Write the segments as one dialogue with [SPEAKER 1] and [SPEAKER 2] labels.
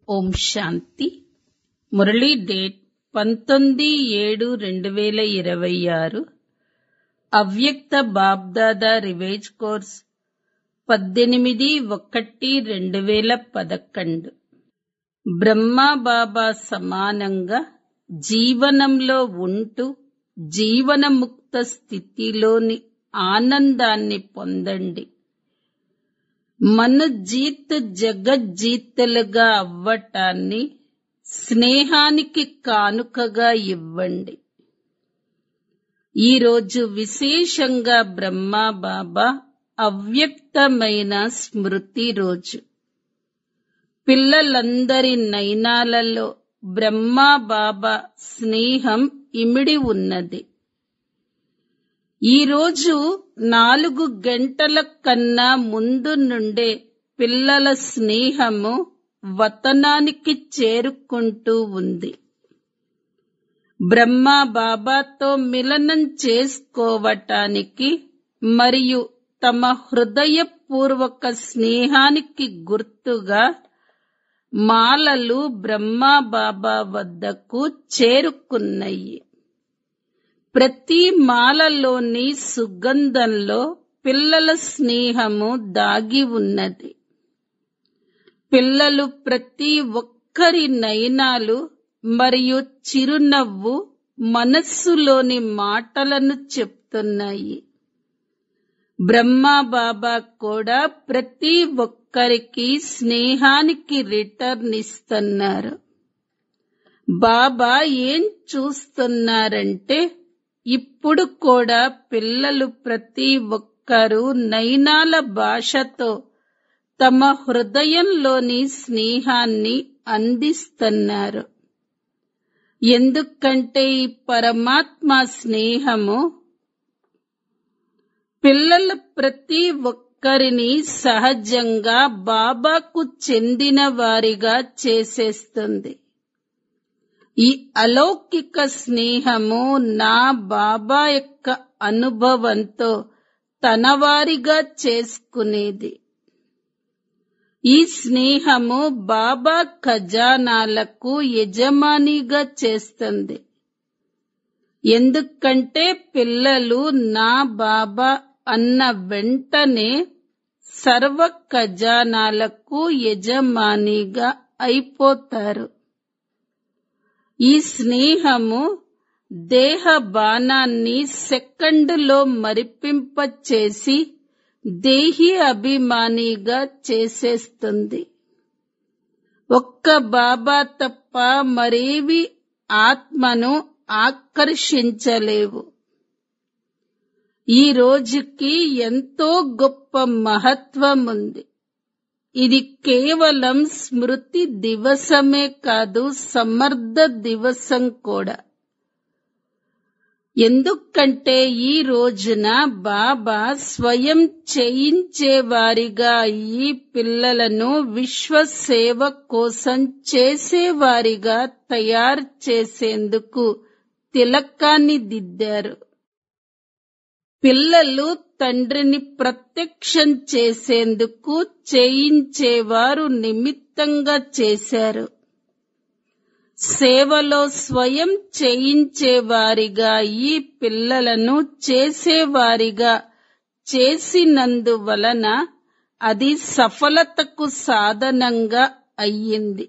[SPEAKER 1] ఓం శాంతి Murali date పంతొమ్మిది ఏడు రెండు వేల ఇరవై ఆరు అవ్యక్త బాబ్దాదా రివేజ్ కోర్స్ పద్దెనిమిది ఒకటి రెండు వేల పదకొండు బ్రహ్మా బాబా సమానంగా జీవనంలో ఉంటూ జీవనముక్త స్థితిలోని ఆనందాన్ని పొందండి మన జీత్ జగజ్జీతలుగా అవ్వటాన్ని స్నేహానికి కానుకగా ఇవ్వండి ఈరోజు విశేషంగా బ్రహ్మా బాబా అవ్యక్తమైన స్మృతి రోజు పిల్లలందరి నయనాలలో బ్రహ్మా బాబా స్నేహం ఇమిడి ఉన్నది ఈరోజు నాలుగు గంటల కన్నా ముందు నుండే పిల్లల స్నేహము వతనానికి చేరుకుంటూ ఉంది బ్రహ్మా బాబాతో మిలనం చేసుకోవటానికి మరియు తమ హృదయపూర్వక స్నేహానికి గుర్తుగా మాలలు బ్రహ్మా బాబా వద్దకు చేరుకున్నాయి ప్రతి మాలలోని సుగంధంలో పిల్లల స్నేహము దాగి ఉన్నది పిల్లలు ప్రతి ఒక్కరి నయనాలు మరియు చిరునవ్వు మనస్సులోని మాటలను చెప్తున్నాయి బ్రహ్మా బాబా కూడా ప్రతి ఒక్కరికి స్నేహానికి రిటర్న్ ఇస్తున్నారు బాబా ఏం చూస్తున్నారంటే ఇప్పుడు కూడా పిల్లలు ప్రతి ఒక్కరూ నయనాల భాషతో తమ హృదయంలోని స్నేహాన్ని అందిస్తున్నారు ఎందుకంటే ఈ పరమాత్మ స్నేహము పిల్లలు ప్రతి ఒక్కరిని సహజంగా బాబాకు చెందిన వారిగా చేసేస్తుంది ఈ అలౌకిక స్నేహము నా బాబా యొక్క అనుభవంతో తనవారిగా చేసుకునేది ఈ స్నేహము బాబా ఖజానాలకు యజమానిగా చేస్తుంది ఎందుకంటే పిల్లలు నా బాబా అన్న వెంటనే సర్వ ఖజానాలకు యజమానిగా అయిపోతారు ఈ స్నేహము దేహ బాణాన్ని సెకండులో మరిపింపచేసి దేహి అభిమానిగా చేసేస్తుంది ఒక్క బాబా తప్ప మరేవి ఆత్మను ఆకర్షించలేవు ఈ రోజుకి ఎంతో గొప్ప మహత్వం ఉంది ఇది కేవలం స్మృతి దివసమే కాదు సమర్థ దివసం కూడా ఎందుకంటే ఈ రోజున బాబా స్వయం చేయించేవారిగా ఈ పిల్లలను విశ్వ సేవ కోసం చేసేవారిగా తయారు చేసేందుకు తిలకాన్ని దిద్దారు పిల్లలు తండ్రిని ప్రత్యక్షం చేసేందుకు చేయించేవారు నిమిత్తంగా చేశారు సేవలో స్వయం చేయించేవారిగా ఈ పిల్లలను చేసేవారిగా చేసినందువలన అది సఫలతకు సాధనంగా అయ్యింది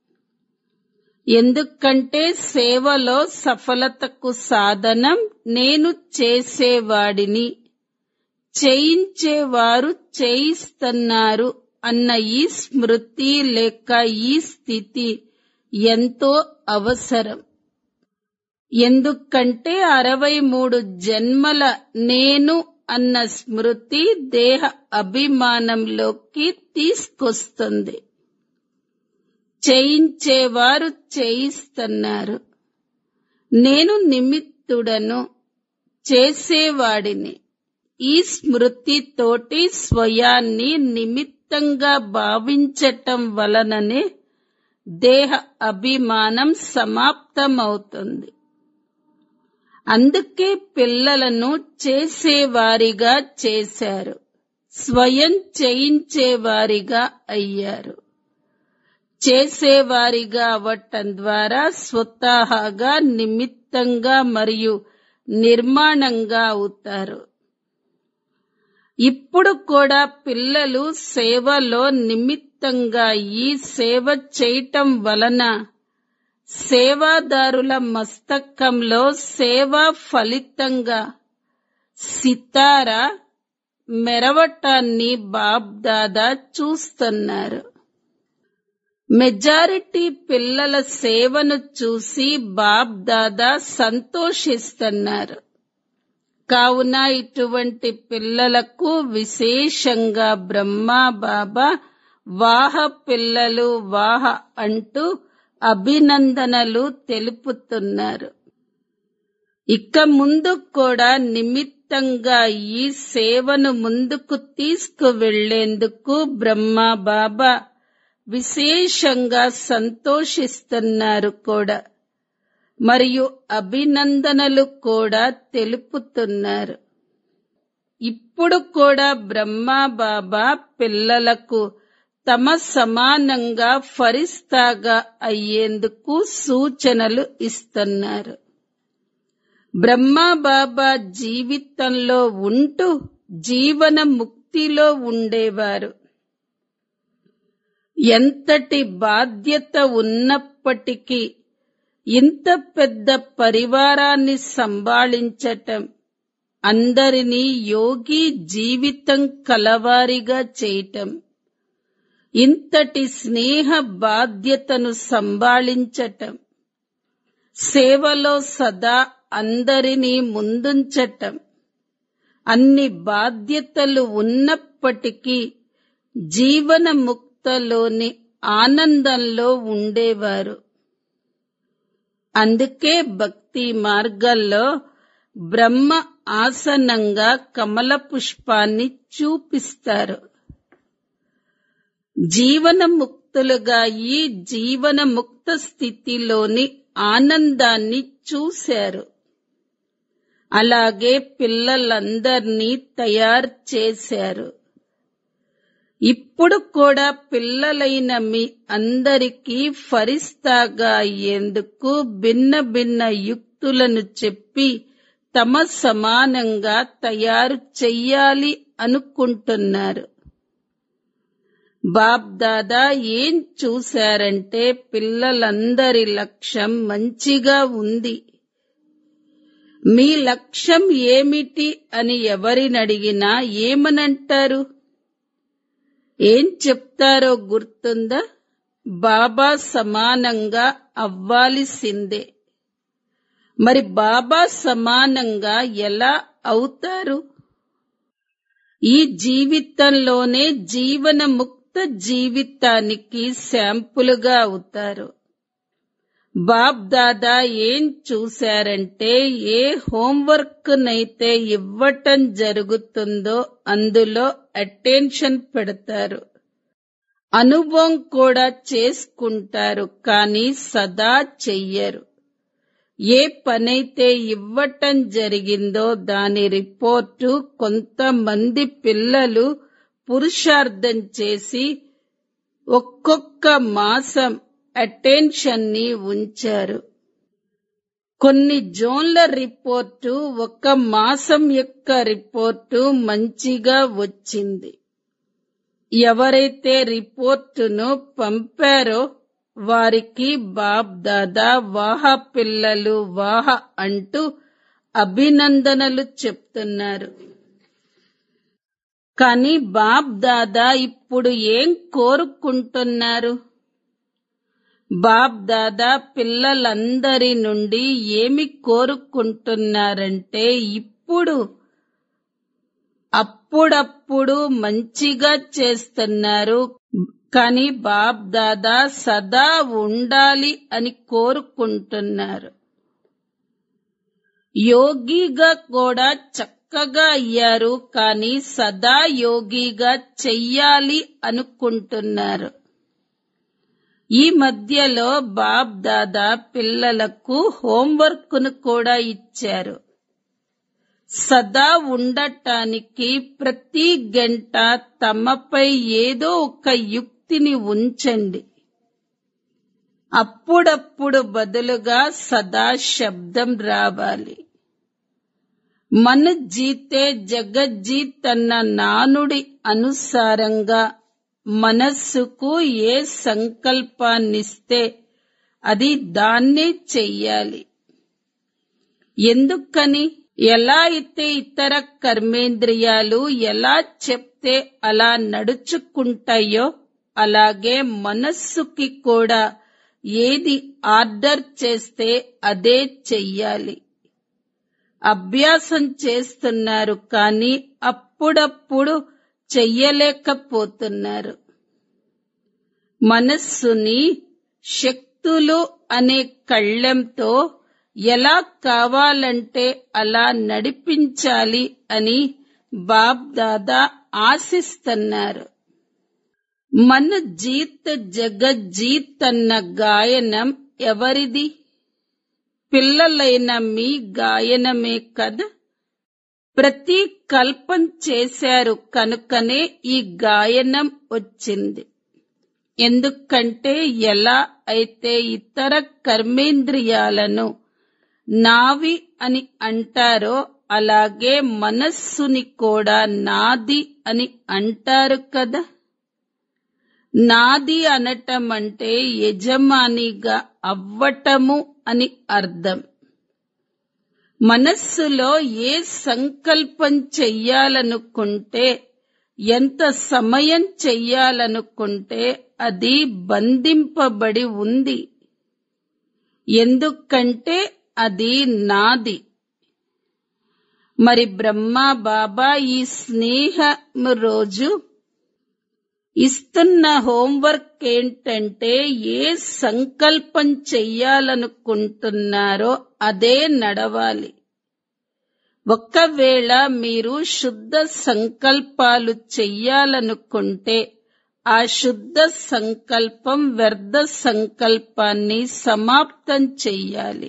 [SPEAKER 1] ఎందుకంటే సేవలో సఫలతకు సాధనం నేను చేసేవాడిని చేయించేవారు చేయిస్తున్నారు అన్న ఈ స్మృతి లేక ఈ స్థితి ఎంతో అవసరం ఎందుకంటే అరవై మూడు జన్మల నేను అన్న స్మృతి దేహ అభిమానంలోకి తీసుకొస్తుంది చేయించేవారు చేయిస్తున్నారు నేను నిమిత్తుడను చేసేవాడిని ఈ స్మృతితోటి స్వయాన్ని నిమిత్తంగా భావించటం వలననే దేహ అభిమానం సమాప్తమవుతుంది అందుకే పిల్లలను చేసేవారిగా చేశారు స్వయం చేయించేవారిగా అయ్యారు చేసేవారిగా అవ్వటం ద్వారా స్వతహాగా నిమిత్తంగా మరియు నిర్మాణంగా అవుతారు ఇప్పుడు కూడా పిల్లలు సేవలో నిమిత్తంగా ఈ సేవ చేయటం వలన సేవాదారుల మస్తకంలో సేవ ఫలితంగా సితార మెరవటాన్ని బాబ్దాదా చూస్తున్నారు మెజారిటీ పిల్లల సేవను చూసి బాబ్దాదా సంతోషిస్తున్నారు కావున ఇటువంటి పిల్లలకు విశేషంగా బ్రహ్మా బాబా వాహ పిల్లలు వాహ అంటూ అభినందనలు తెలుపుతున్నారు ఇక ముందు కూడా నిమిత్తంగా ఈ సేవను ముందుకు తీసుకువెళ్లేందుకు బ్రహ్మా బాబా విశేషంగా సంతోషిస్తున్నారు కూడా మరియు అభినందనలు కూడా తెలుపుతున్నారు ఇప్పుడు కూడా బ్రహ్మా బాబా పిల్లలకు తమ సమానంగా ఫరిస్తాగా అయ్యేందుకు సూచనలు ఇస్తున్నారు బ్రహ్మా బాబా జీవితంలో ఉంటూ జీవన ముక్తిలో ఉండేవారు ఎంతటి బాధ్యత ఉన్నప్పటికీ ఇంత పెద్ద పరివారాన్ని సంభాళించటం అందరినీ యోగి జీవితం కలవారిగా చేయటం ఇంతటి స్నేహ బాధ్యతను సంభాళించటం సేవలో సదా అందరినీ ముందుంచటం అన్ని బాధ్యతలు ఉన్నప్పటికీ జీవన ముక్తలోని ఆనందంలో ఉండేవారు అందుకే భక్తి మార్గాల్లో బ్రహ్మ ఆసనంగా కమల పుష్పాన్ని చూపిస్తారు జీవన ముక్తులుగా ఈ జీవన ముక్త స్థితిలోని ఆనందాన్ని చూశారు అలాగే పిల్లలందర్నీ తయారు చేశారు ఇప్పుడు కూడా పిల్లలైన మీ అందరికీ ఫరిస్తాగా అయ్యేందుకు భిన్న భిన్న యుక్తులను చెప్పి తమ సమానంగా తయారు చెయ్యాలి అనుకుంటున్నారు బాప్ దాదా ఏం చూశారంటే పిల్లలందరి లక్ష్యం మంచిగా ఉంది మీ లక్ష్యం ఏమిటి అని ఎవరినడిగినా ఏమనంటారు ఏం చెప్తారో గుర్తుందా బాబా సమానంగా అవ్వాల్సిందే మరి బాబా సమానంగా ఎలా అవుతారు ఈ జీవితంలోనే జీవన ముక్త జీవితానికి శాంపులుగా అవుతారు బాబ్ దాదా ఏం చూశారంటే ఏ హోంవర్క్ నైతే ఇవ్వటం జరుగుతుందో అందులో అటెన్షన్ పెడతారు అనుభవం కూడా చేసుకుంటారు కానీ సదా చెయ్యరు ఏ పనైతే ఇవ్వటం జరిగిందో దాని రిపోర్టు కొంతమంది పిల్లలు పురుషార్థం చేసి ఒక్కొక్క మాసం అటెన్షన్ ని ఉంచారు కొన్ని జోన్ల రిపోర్టు ఒక మాసం యొక్క రిపోర్టు మంచిగా వచ్చింది ఎవరైతే రిపోర్టును పంపారో వారికి బాబ్ దాదా వాహ పిల్లలు వాహ అంటూ అభినందనలు చెప్తున్నారు కానీ బాబ్ దాదా ఇప్పుడు ఏం కోరుకుంటున్నారు బాబ్ దాదా పిల్లలందరి నుండి ఏమి కోరుకుంటున్నారంటే ఇప్పుడు అప్పుడప్పుడు మంచిగా చేస్తున్నారు కానీ బాబ్ దాదా సదా ఉండాలి అని కోరుకుంటున్నారు యోగిగా కూడా చక్కగా అయ్యారు కానీ సదా యోగిగా చెయ్యాలి అనుకుంటున్నారు ఈ మధ్యలో బాబ్ దాదా పిల్లలకు హోంవర్క్ను కూడా ఇచ్చారు సదా ఉండటానికి ప్రతి గంట తమపై ఏదో ఒక యుక్తిని ఉంచండి అప్పుడప్పుడు బదులుగా సదా శబ్దం రావాలి మన జీతే జగజ్జీత్ అన్న నానుడి అనుసారంగా మనస్సుకు ఏ సంకల్పాన్నిస్తే అది దాన్నే చెయ్యాలి ఎందుకని ఎలా అయితే ఇతర కర్మేంద్రియాలు ఎలా చెప్తే అలా నడుచుకుంటాయో అలాగే మనస్సుకి కూడా ఏది ఆర్డర్ చేస్తే అదే చెయ్యాలి అభ్యాసం చేస్తున్నారు కానీ అప్పుడప్పుడు చెయ్యలేకపోతున్నారు మనస్సుని శక్తులు అనే కళ్ళెంతో ఎలా కావాలంటే అలా నడిపించాలి అని బాబ్ దాదా ఆశిస్తున్నారు మన జీత్ జగజ్జీత్ అన్న గాయనం ఎవరిది పిల్లలైన మీ గాయనమే కదా ప్రతి కల్పం చేశారు కనుకనే ఈ గాయనం వచ్చింది ఎందుకంటే ఎలా అయితే ఇతర కర్మేంద్రియాలను నావి అని అంటారో అలాగే మనస్సుని కూడా నాది అని అంటారు కదా నాది అనటం అంటే యజమానిగా అవ్వటము అని అర్థం మనస్సులో ఏ సంకల్పం చెయ్యాలనుకుంటే ఎంత సమయం చెయ్యాలనుకుంటే అది బంధింపబడి ఉంది ఎందుకంటే అది నాది మరి బ్రహ్మ బాబా ఈ స్నేహం రోజు ఇస్తున్న హోంవర్క్ ఏంటంటే ఏ సంకల్పం చెయ్యాలనుకుంటున్నారో అదే నడవాలి ఒకవేళ మీరు శుద్ధ సంకల్పాలు చెయ్యాలనుకుంటే ఆ శుద్ధ సంకల్పం వ్యర్థ సంకల్పాన్ని సమాప్తం చెయ్యాలి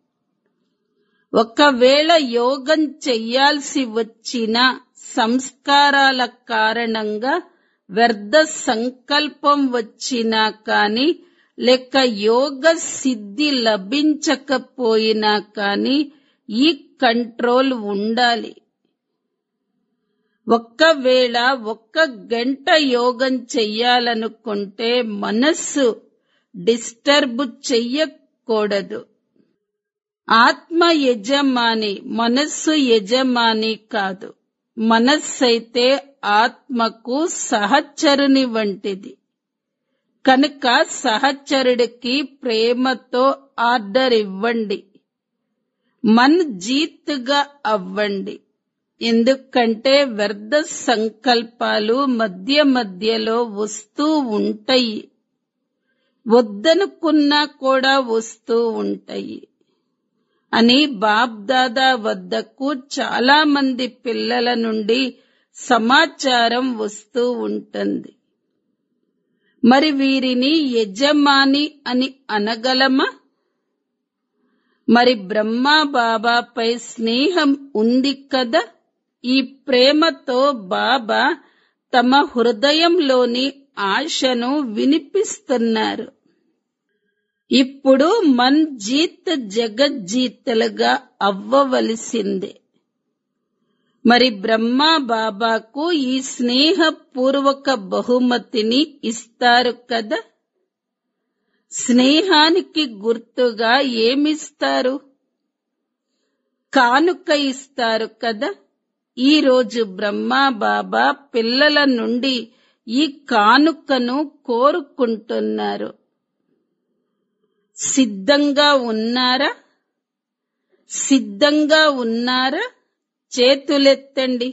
[SPEAKER 1] ఒకవేళ యోగం చెయ్యాల్సి వచ్చిన సంస్కారాల కారణంగా వ్యర్థ సంకల్పం వచ్చినా కాని లేక యోగ సిద్ధి లభించకపోయినా కాని ఈ కంట్రోల్ ఉండాలి ఒక్కవేళ ఒక్క గంట యోగం చెయ్యాలనుకుంటే మనస్సు డిస్టర్బ్ చెయ్యకూడదు ఆత్మ యజమాని మనస్సు యజమాని కాదు మనస్సైతే ఆత్మకు సహచరుని వంటిది కనుక సహచరుడికి ప్రేమతో ఆర్డర్ ఇవ్వండి మన్ జీత్గా అవ్వండి ఎందుకంటే వ్యర్థ సంకల్పాలు మధ్య మధ్యలో వస్తూ ఉంటాయి వద్దనుకున్నా కూడా వస్తూ ఉంటాయి అని బాబ్ దాదా వద్దకు చాలా మంది పిల్లల నుండి సమాచారం వస్తూ ఉంటుంది మరి వీరిని యజమాని అని అనగలమా మరి బ్రహ్మ బాబాపై స్నేహం ఉంది కదా ఈ ప్రేమతో బాబా తమ హృదయంలోని ఆశను వినిపిస్తున్నారు ఇప్పుడు మన్ జీత్ జగజ్జీతలుగా అవ్వవలసిందే మరి బ్రహ్మ బాబాకు ఈ స్నేహపూర్వక బహుమతిని ఇస్తారు కదా స్నేహానికి గుర్తుగా ఏమిస్తారు కానుక ఇస్తారు కదా ఈ రోజు బ్రహ్మ బాబా పిల్లల నుండి ఈ కానుకను కోరుకుంటున్నారు సిద్ధంగా ఉన్నారా సిద్ధంగా ఉన్నారా చేతులెత్తండి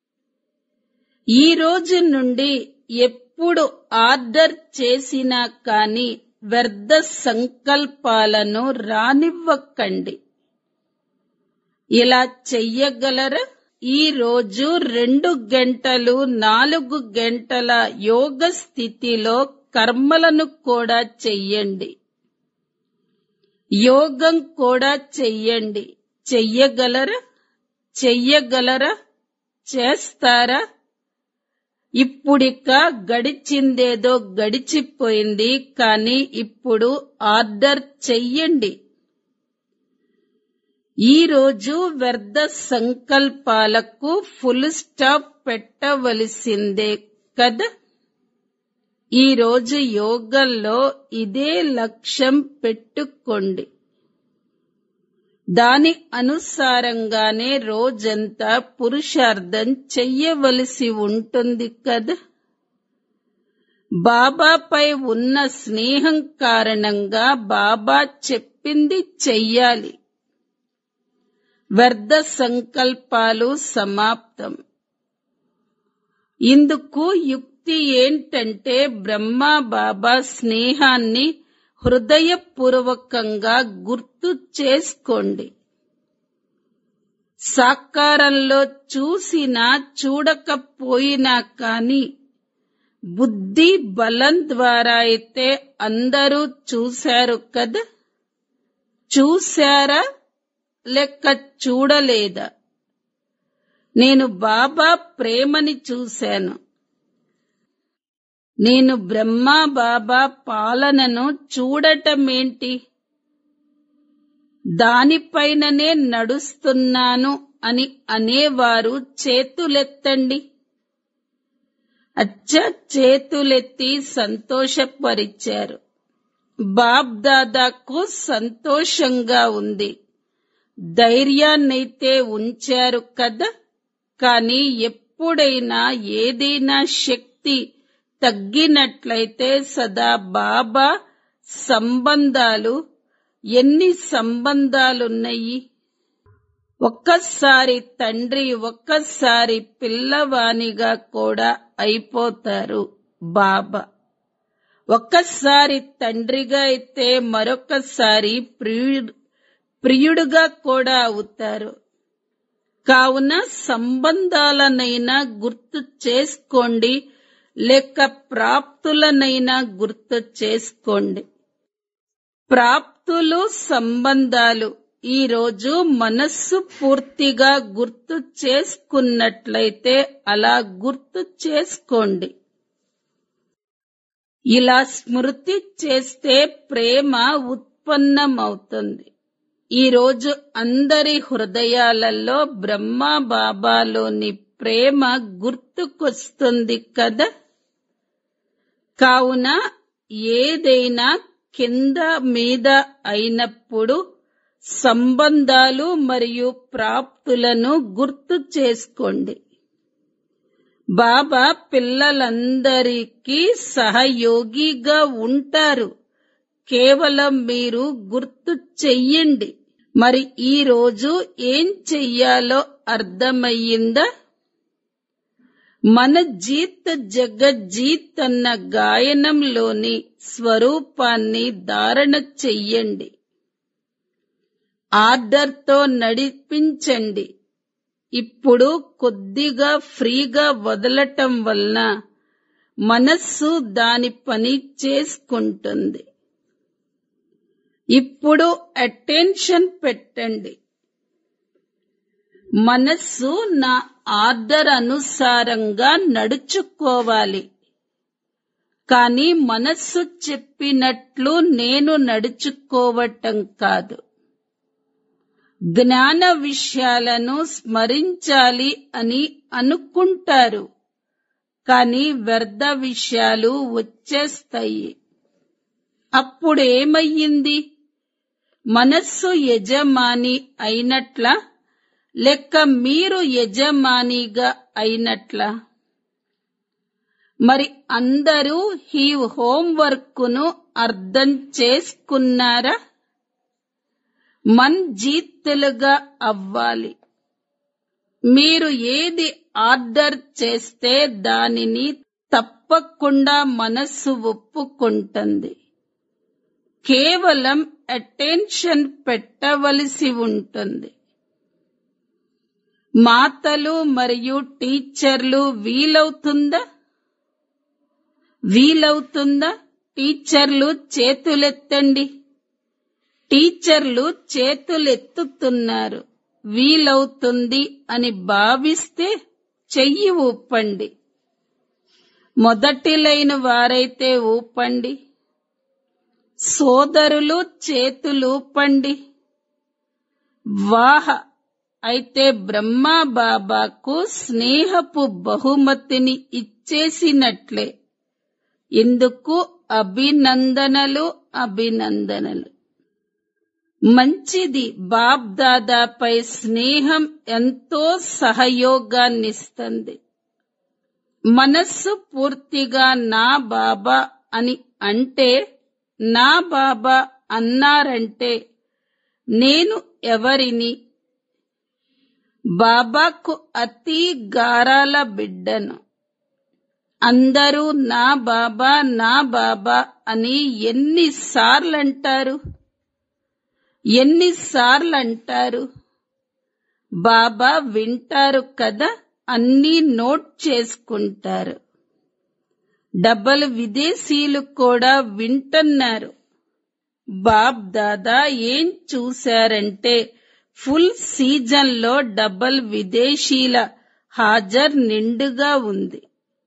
[SPEAKER 1] ఈ రోజు నుండి ఎప్పుడు ఆర్డర్ చేసినా కానీ వ్యర్థ సంకల్పాలను రానివ్వకండి ఇలా చెయ్యగలరా ఈ రోజు రెండు గంటలు నాలుగు గంటల యోగ స్థితిలో కర్మలను కూడా చెయ్యండి యోగం కూడా చెయ్యండి చెయ్యగలరా చెయ్యగలరా చేస్తారా ఇప్పుడిక గడిచిందేదో గడిచిపోయింది కానీ ఇప్పుడు ఆర్డర్ చెయ్యండి ఈ రోజు వ్యర్థ సంకల్పాలకు ఫుల్ స్టాప్ పెట్టవలసిందే కదా ఈ రోజు యోగంలో ఇదే లక్ష్యం పెట్టుకోండి దాని అనుసారంగానే రోజంతా పురుషార్థం చెయ్యవలసి ఉంటుంది కదా బాబాపై ఉన్న స్నేహం కారణంగా బాబా చెప్పింది చెయ్యాలి వ్యర్థ సంకల్పాలు సమాప్తం ఇందుకు యుక్తి ఏంటంటే బ్రహ్మ బాబా స్నేహాన్ని హృదయపూర్వకంగా గుర్తు చేసుకోండి సాకారంలో చూసినా చూడకపోయినా కాని బుద్ధి బలం ద్వారా అయితే అందరూ చూశారు కదా చూశారా లెక్క చూడలేదా నేను బాబా ప్రేమని చూశాను నేను బ్రహ్మ బాబా పాలనను చూడటమేంటి దానిపైననే నడుస్తున్నాను అని అనేవారు చేతులెత్తండి అచ్చ చేతులెత్తి సంతోషపరిచారు బాబ్ దాదాకు సంతోషంగా ఉంది ధైర్యాన్నైతే ఉంచారు కదా కానీ ఎప్పుడైనా ఏదైనా శక్తి తగ్గినట్లయితే సదా బాబా సంబంధాలు ఎన్ని సంబంధాలున్నాయి ఒక్కసారి తండ్రి ఒక్కసారి పిల్లవానిగా కూడా అయిపోతారు బాబా ఒక్కసారి తండ్రిగా అయితే మరొకసారి ప్రియుడు ప్రియుడుగా కూడా అవుతారు కావున సంబంధాలనైనా గుర్తు చేసుకోండి లేక ప్రాప్తులనైనా గుర్తు చేసుకోండి ప్రాప్తులు సంబంధాలు ఈ రోజు మనస్సు పూర్తిగా గుర్తు చేసుకున్నట్లయితే అలా గుర్తు చేసుకోండి ఇలా స్మృతి చేస్తే ప్రేమ ఉత్పన్నమవుతుంది ఈ రోజు అందరి హృదయాలలో బ్రహ్మ బాబాలోని ప్రేమ గుర్తుకొస్తుంది కదా కావున ఏదైనా కింద మీద అయినప్పుడు సంబంధాలు మరియు ప్రాప్తులను గుర్తు చేసుకోండి బాబా పిల్లలందరికీ సహయోగిగా ఉంటారు కేవలం మీరు గుర్తు చెయ్యండి మరి ఈ రోజు ఏం చెయ్యాలో అర్థమయ్యిందా మన జీత్ జగజ్జీత్ అన్న గాయనంలోని స్వరూపాన్ని ధారణ చెయ్యండి ఆర్డర్తో నడిపించండి ఇప్పుడు కొద్దిగా ఫ్రీగా వదలటం వలన మనస్సు దాని పని చేసుకుంటుంది ఇప్పుడు అటెన్షన్ పెట్టండి మనస్సు నా ఆర్డర్ అనుసారంగా నడుచుకోవాలి కానీ మనస్సు చెప్పినట్లు నేను నడుచుకోవటం కాదు జ్ఞాన విషయాలను స్మరించాలి అని అనుకుంటారు కానీ వ్యర్థ విషయాలు వచ్చేస్తాయి అప్పుడు ఏమయ్యింది మనస్సు యజమాని అయినట్ల లెక్క మీరు యజమానిగా అయినట్లా మరి అందరూ ఈ హోంవర్క్ను అర్థం చేసుకున్నారా మన్ జీత్తులుగా అవ్వాలి మీరు ఏది ఆర్డర్ చేస్తే దానిని తప్పకుండా మనస్సు ఒప్పుకుంటుంది కేవలం అటెన్షన్ పెట్టవలసి ఉంటుంది మాతలు మరియు టీచర్లు వీలవుతుందా వీలవుతుందా టీచర్లు చేతులెత్తండి టీచర్లు చేతులెత్తుతున్నారు వీలవుతుంది అని భావిస్తే చెయ్యి ఊపండి మొదటి లైన్ వారైతే ఊపండి సోదరులు చేతులూపండి వాహ అయితే బ్రహ్మా బాబాకు స్నేహపు బహుమతిని ఇచ్చేసినట్లే ఇందుకు అభినందనలు అభినందనలు మంచిది బాబ్ దాదాపై స్నేహం ఎంతో సహయోగాన్నిస్తుంది మనస్సు పూర్తిగా నా బాబా అని అంటే నా బాబా అన్నారంటే నేను ఎవరిని బాబాకు అతి గారాల బిడ్డను అందరూ నా బాబా నా బాబా అని ఎన్నిసార్లు అంటారు ఎన్నిసార్లు అంటారు బాబా వింటారు కదా అన్నీ నోట్ చేసుకుంటారు డబ్బలు విదేశీయులు కూడా వింటున్నారు బాబ్ దాదా ఏం చూశారంటే ఫుల్ సీజన్లో డబల్ విదేశీల హాజర్ నిండుగా ఉంది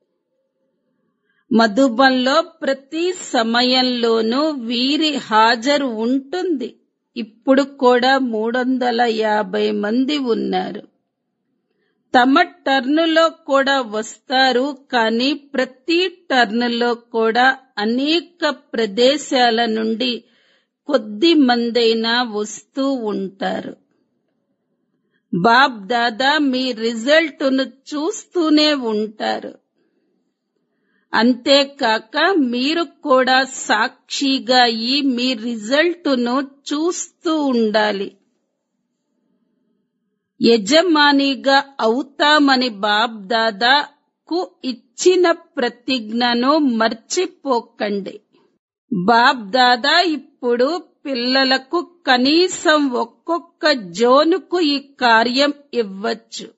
[SPEAKER 1] మధుబన్లో ప్రతి సమయంలోనూ వీరి హాజరు ఉంటుంది ఇప్పుడు కూడా మూడొందల యాభై మంది ఉన్నారు తమ టర్నులో కూడా వస్తారు కానీ ప్రతి టర్నులో కూడా అనేక ప్రదేశాల నుండి కొద్ది మందైనా వస్తూ ఉంటారు బాబ్ దాదా మీ రిజల్ట్ను చూస్తూనే ఉంటారు అంతేకాక మీరు కూడా సాక్షిగా ఈ మీ రిజల్ట్ను చూస్తూ ఉండాలి యజమానిగా అవుతామని బాబ్ దాదాకు ఇచ్చిన ప్రతిజ్ఞను మర్చిపోకండి బాబ్ దాదా ఇప్పుడు పిల్లలకు కనీసం ఒక్కొక్క జోనుకు ఈ కార్యం ఇవ్వచ్చు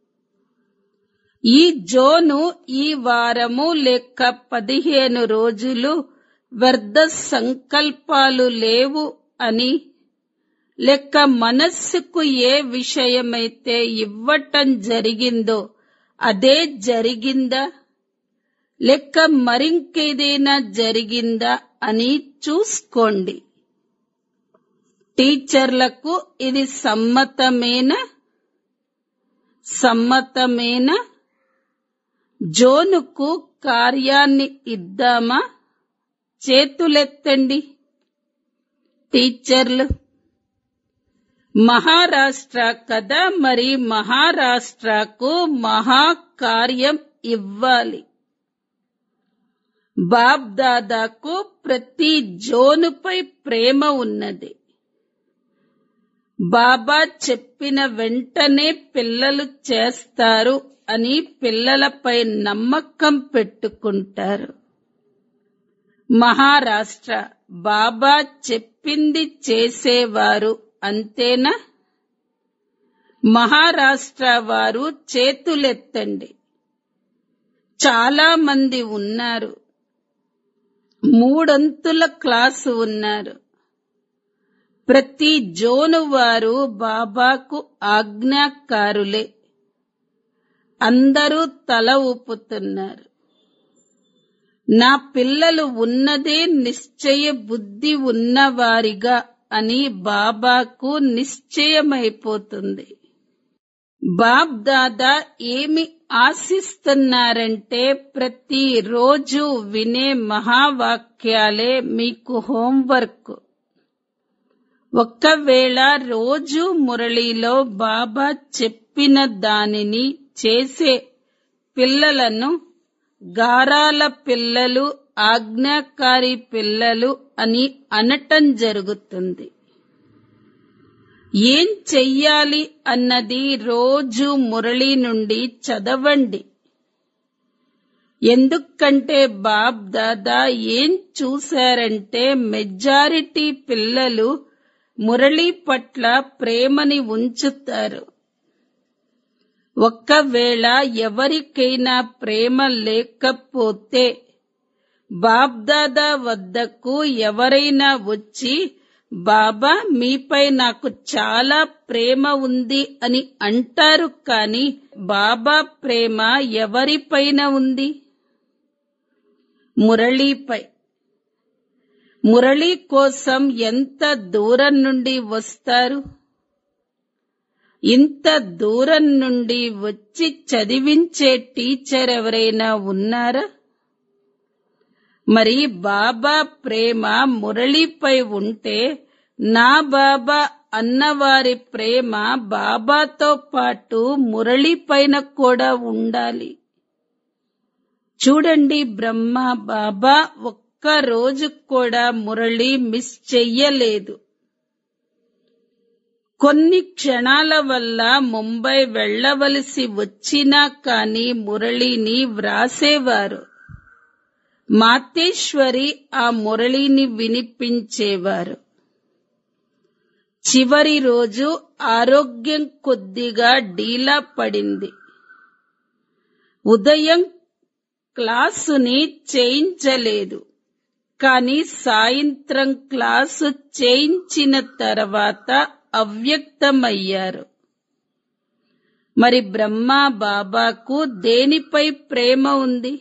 [SPEAKER 1] ఈ జోను ఈ వారము లేక పదిహేను రోజులు వ్యర్థ సంకల్పాలు లేవు అని లెక్క మనస్సుకు ఏ విషయమైతే ఇవ్వటం జరిగిందో అదే జరిగిందా లెక్క మరింకేదైనా జరిగిందా అని చూసుకోండి టీచర్లకు ఇది సమ్మతమేనా సమ్మతమేనా జోనుకు కార్యాన్ని ఇద్దామా చేతులెత్తండి టీచర్లు మహారాష్ట్ర కదా మరి మహారాష్ట్రకు మహాకార్యం ఇవ్వాలి బాబ్ దాదాకు ప్రతి జోనుపై ప్రేమ ఉన్నది బాబా చెప్పిన వెంటనే పిల్లలు చేస్తారు అని పిల్లలపై నమ్మకం పెట్టుకుంటారు మహారాష్ట్ర బాబా చెప్పింది చేసేవారు అంతేనా మహారాష్ట్ర వారు చేతులెత్తండి చాలా మంది ఉన్నారు మూడొంతుల క్లాసు ఉన్నారు ప్రతి జోను వారు బాబాకు ఆజ్ఞాకారులే అందరూ తల ఊపుతున్నారు నా పిల్లలు ఉన్నదే నిశ్చయ బుద్ధి ఉన్నవారిగా అని బాబాకు నిశ్చయమైపోతుంది బాబ్ దాదా ఏమి ఆశిస్తున్నారంటే ప్రతిరోజు వినే మహావాక్యాలే మీకు హోంవర్క్ ఒక్కవేళ రోజు మురళిలో బాబా చెప్పిన దానిని చేసే పిల్లలను గారాల పిల్లలు ఆజ్ఞాకారి పిల్లలు అని అనటం జరుగుతుంది ఏం చెయ్యాలి అన్నది రోజు మురళి నుండి చదవండి ఎందుకంటే బాబ్ దాదా ఏం చూశారంటే మెజారిటీ పిల్లలు మురళి పట్ల ప్రేమని ఉంచుతారు ఒక్కవేళ ఎవరికైనా ప్రేమ లేకపోతే బాబ్దాదా వద్దకు ఎవరైనా వచ్చి బాబా మీపై నాకు చాలా ప్రేమ ఉంది అని అంటారు కాని బాబా ప్రేమ ఎవరిపైన ఉంది మురళీపై మురళీ కోసం ఎంత దూరం నుండి వస్తారు ఇంత దూరం నుండి వచ్చి చదివించే టీచర్ ఎవరైనా ఉన్నారా మరి బాబా ప్రేమ మురళీపై ఉంటే నా బాబా అన్నవారి ప్రేమ బాబాతో పాటు మురళి పైన కూడా ఉండాలి చూడండి బ్రహ్మ బాబా ఒక్క రోజు కూడా మురళి మిస్ చెయ్యలేదు కొన్ని క్షణాల వల్ల ముంబై వెళ్ళవలసి వచ్చినా కాని మురళిని వ్రాసేవారు మాతేశ్వరి ఆ మురళిని వినిపించేవారు చివరి రోజు ఆరోగ్యం కొద్దిగా డీలా పడింది ఉదయం క్లాసుని చేయించలేదు కానీ సాయంత్రం క్లాసు చేయించిన తర్వాత అవ్యక్తమయ్యారు మరి బ్రహ్మ బాబాకు దేనిపై ప్రేమ ఉంది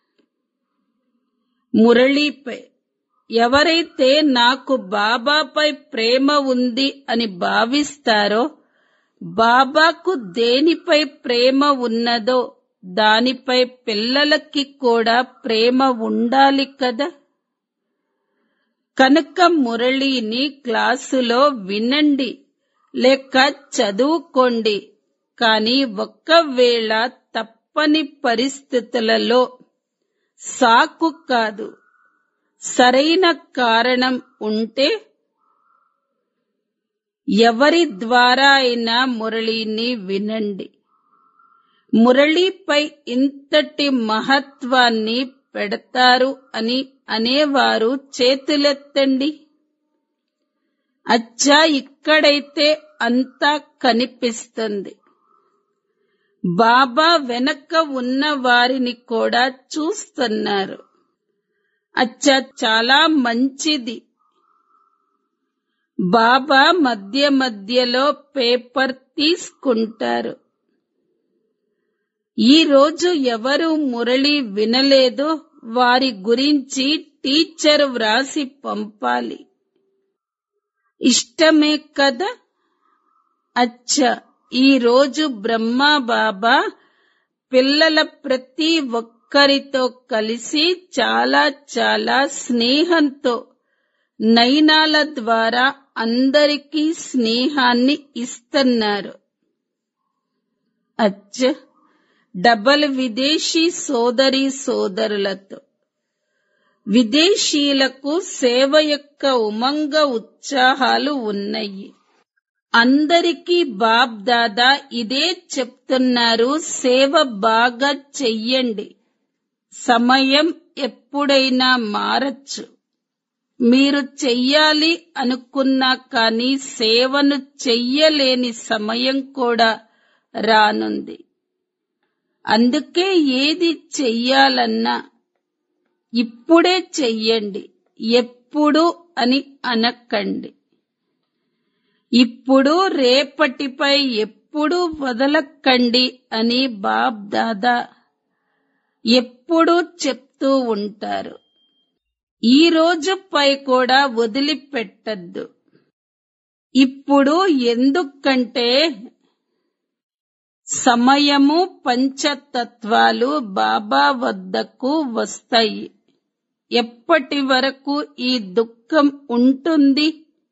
[SPEAKER 1] మురళీపై ఎవరైతే నాకు బాబాపై ప్రేమ ఉంది అని భావిస్తారో బాబాకు దేనిపై ప్రేమ ఉన్నదో దానిపై పిల్లలకి కూడా ప్రేమ ఉండాలి కదా కనుక మురళిని క్లాసులో వినండి లేక చదువుకోండి కానీ ఒక్కవేళ తప్పని పరిస్థితులలో సాకు కాదు సరైన కారణం ఉంటే ఎవరి ద్వారా అయినా మురళిని వినండి మురళిపై ఇంతటి మహత్వాన్ని పెడతారు అని అనేవారు చేతులెత్తండి అచ్చా ఇక్కడైతే అంతా కనిపిస్తుంది బాబా వెనక ఉన్న వారిని కూడా చూస్తున్నారు అచ్చా చాలా మంచిది బాబా మధ్య మధ్యలో పేపర్ తీసుకుంటారు ఈ రోజు ఎవరు మురళి వినలేదో వారి గురించి టీచర్ వ్రాసి పంపాలి ఇష్టమే కదా అచ్చా ఈ రోజు బ్రహ్మ బాబా పిల్లల ప్రతి ఒక్కరితో కలిసి చాలా చాలా స్నేహంతో నయనాల ద్వారా అందరికీ స్నేహాన్ని ఇస్తున్నారు అచ్చ డబల్ విదేశీ సోదరి సోదరులతో విదేశీయులకు సేవ యొక్క ఉమంగ ఉత్సాహాలు ఉన్నాయి అందరికీ బాబ్ దాదా ఇదే చెప్తున్నారు సేవ బాగా చెయ్యండి సమయం ఎప్పుడైనా మారచ్చు మీరు చెయ్యాలి అనుకున్నా కానీ సేవను చెయ్యలేని సమయం కూడా రానుంది అందుకే ఏది చెయ్యాలన్నా ఇప్పుడే చెయ్యండి ఎప్పుడు అని అనకండి ఇప్పుడు రేపటిపై ఎప్పుడు వదలకండి అని బాబ్ దాదా ఎప్పుడూ చెప్తూ ఉంటారు ఈ రోజుపై కూడా వదిలిపెట్టద్దు ఇప్పుడు ఎందుకంటే సమయము పంచతత్వాలు బాబా వద్దకు వస్తాయి ఎప్పటి వరకు ఈ దుఃఖం ఉంటుంది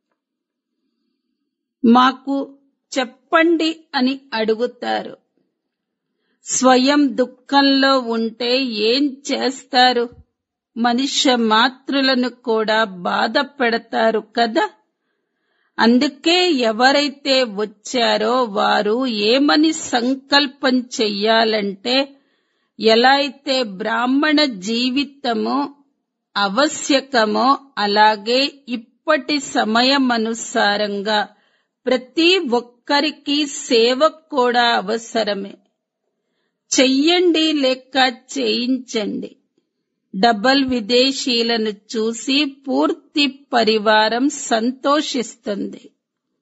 [SPEAKER 1] మాకు చెప్పండి అని అడుగుతారు స్వయం దుఃఖంలో ఉంటే ఏం చేస్తారు మనుష్య మాతృలను కూడా బాధ పెడతారు కదా అందుకే ఎవరైతే వచ్చారో వారు ఏమని సంకల్పం చెయ్యాలంటే ఎలా అయితే బ్రాహ్మణ జీవితము ఆవశ్యకమో అలాగే ఇప్పటి సమయం అనుసారంగా ప్రతి ఒక్కరికి సేవ కూడా అవసరమే చెయ్యండి లేక చేయించండి డబల్ విదేశీయులను చూసి పూర్తి పరివారం సంతోషిస్తుంది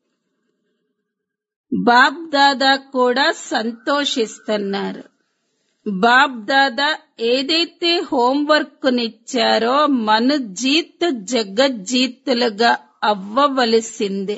[SPEAKER 1] బాప్ దాదా కూడా సంతోషిస్తున్నారు బాబ్ దాదా ఏదైతే హోంవర్క్ నిచ్చారో మనుజీత్ జగజ్జీతులుగా అవ్వవలసిందే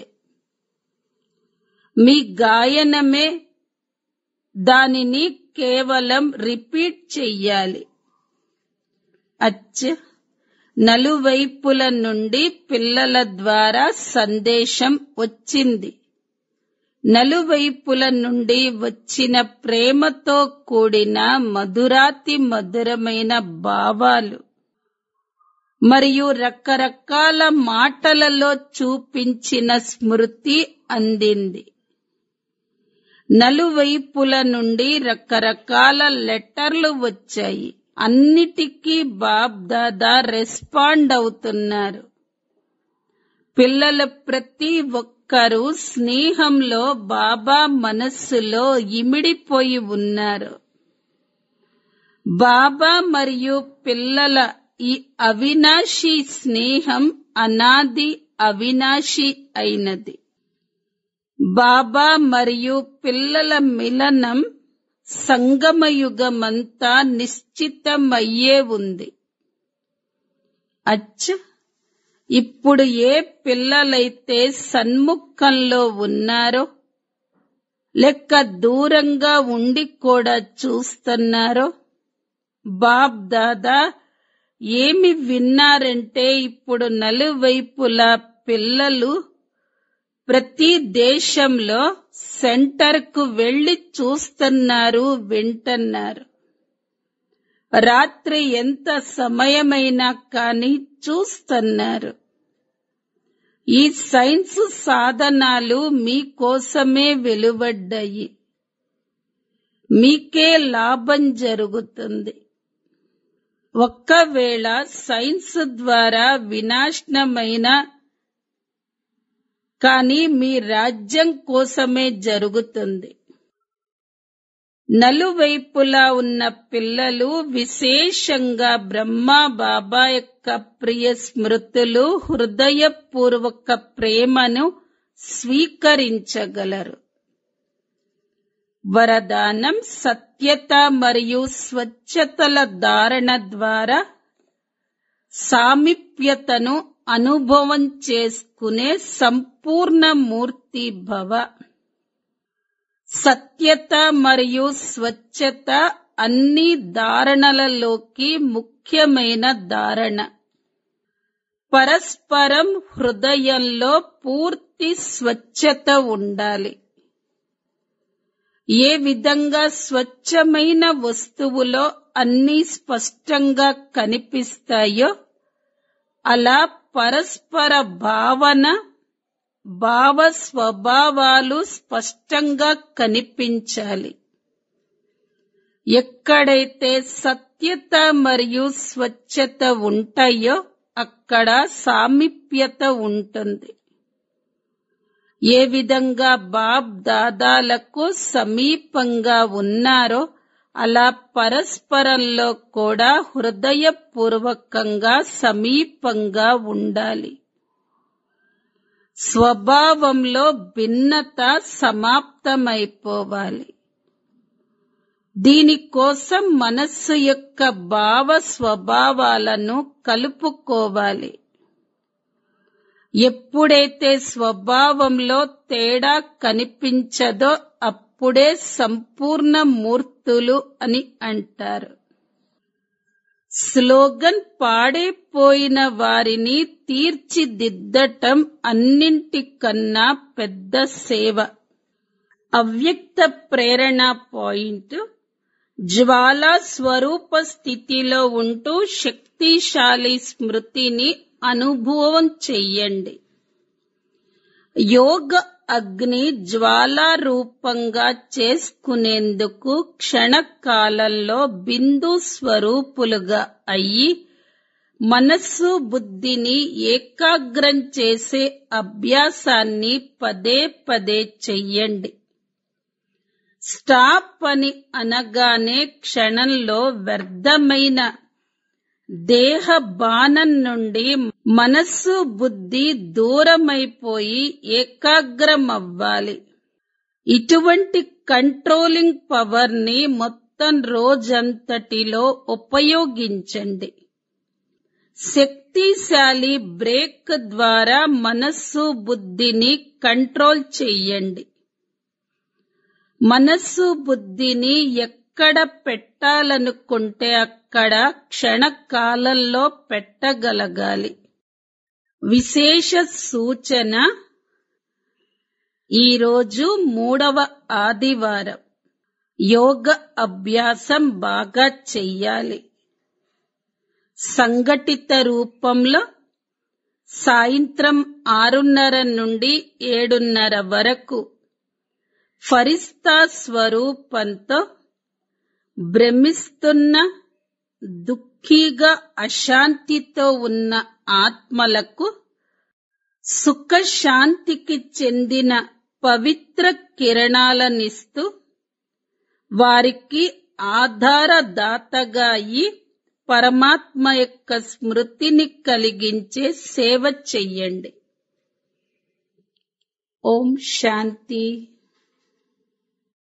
[SPEAKER 1] మీ గాయనమే దానిని కేవలం రిపీట్ చెయ్యాలి అచ్చ నలువైపుల నుండి పిల్లల ద్వారా సందేశం వచ్చింది నలువైపుల నుండి వచ్చిన ప్రేమతో కూడిన మధురాతి మధురమైన భావాలు మరియు రకరకాల మాటలలో చూపించిన స్మృతి అందింది నలువైపుల నుండి రకరకాల లెటర్లు వచ్చాయి అన్నిటికీ బాబ్ దాదా రెస్పాండ్ అవుతున్నారు పిల్లల ప్రతి ఒక్కరూ స్నేహంలో బాబా మనస్సులో ఇమిడిపోయి ఉన్నారు బాబా మరియు పిల్లల ఈ అవినాశి స్నేహం అనాది అవినాశి అయినది బాబా మరియు పిల్లల మిలనం సంగమయుగమంతా నిశ్చితమయ్యే ఉంది అచ్చ ఇప్పుడు ఏ పిల్లలైతే సన్ముఖంలో ఉన్నారో లెక్క దూరంగా ఉండి కూడా చూస్తున్నారో బాబ్ దాదా ఏమి విన్నారంటే ఇప్పుడు నలువైపులా పిల్లలు ప్రతి దేశంలో సెంటర్ కు వెళ్లి చూస్తున్నారు వింటున్నారు రాత్రి ఎంత సమయమైనా కానీ చూస్తున్నారు ఈ సైన్స్ సాధనాలు మీకోసమే వెలువడ్డాయి మీకే లాభం జరుగుతుంది ఒక్కవేళ సైన్స్ ద్వారా వినాశనమైన కానీ మీ రాజ్యం కోసమే జరుగుతుంది నలువైపులా ఉన్న పిల్లలు విశేషంగా బ్రహ్మ బాబా యొక్క ప్రియ స్మృతులు హృదయపూర్వక ప్రేమను స్వీకరించగలరు వరదానం సత్యత మరియు స్వచ్ఛతల ధారణ ద్వారా సామీప్యతను అనుభవం చేసుకునే సంపూర్ణ మూర్తి భవ సత్యత మరియు స్వచ్ఛత అన్ని ధారణలలోకి ముఖ్యమైన ధారణ పరస్పరం హృదయంలో పూర్తి స్వచ్ఛత ఉండాలి ఏ విధంగా స్వచ్ఛమైన వస్తువులో అన్ని స్పష్టంగా కనిపిస్తాయో అలా పరస్పర భావన భావ స్వభావాలు స్పష్టంగా కనిపించాలి ఎక్కడైతే సత్యత మరియు స్వచ్ఛత ఉంటాయో అక్కడ సామీప్యత ఉంటుంది ఏ విధంగా బాబ్ దాదాలకు సమీపంగా ఉన్నారో అలా పరస్పరంలో కూడా హృదయపూర్వకంగా సమీపంగా ఉండాలి స్వభావంలో భిన్నత సమాప్తమైపోవాలి దీనికోసం మనస్సు యొక్క భావ స్వభావాలను కలుపుకోవాలి ఎప్పుడైతే స్వభావంలో తేడా కనిపించదో అప్పుడే సంపూర్ణ మూర్తులు అని అంటారు స్లోగన్ పాడైపోయిన వారిని తీర్చిదిద్దటం అన్నింటికన్నా పెద్ద సేవ అవ్యక్త ప్రేరణ పాయింట్ జ్వాలా స్వరూప స్థితిలో ఉంటూ శక్తిశాలి స్మృతిని అనుభవం చెయ్యండి యోగ అగ్ని జ్వాలా రూపంగా చేసుకునేందుకు క్షణకాలంలో బిందు స్వరూపులుగా అయ్యి మనస్సు బుద్ధిని ఏకాగ్రం చేసే అభ్యాసాన్ని పదే పదే చెయ్యండి స్టాప్ అని అనగానే క్షణంలో వ్యర్థమైన దేహ బాణం నుండి మనస్సు బుద్ధి దూరమైపోయి ఏకాగ్రం అవ్వాలి ఇటువంటి కంట్రోలింగ్ పవర్ ని మొత్తం మొత్తం రోజంతటిలో ఉపయోగించండి శక్తిశాలి బ్రేక్ ద్వారా మనస్సు బుద్ధిని కంట్రోల్ చెయ్యండి మనస్సు బుద్ధిని ఎక్కడ పెట్టాలనుకుంటే అక్కడ క్షణకాలంలో పెట్టగలగాలి విశేష సూచన ఈరోజు మూడవ ఆదివారం యోగ అభ్యాసం బాగా చెయ్యాలి సంఘటిత రూపంలో సాయంత్రం ఆరున్నర నుండి ఏడున్నర వరకు ఫరిస్తా స్వరూపంతో భ్రమిస్తున్న దుఃఖీగా అశాంతితో ఉన్న ఆత్మలకు సుఖశాంతికి చెందిన పవిత్ర కిరణాలనిస్తూ వారికి ఆధారదాతగా అయి పరమాత్మ యొక్క స్మృతిని కలిగించే సేవ చెయ్యండి ఓం శాంతి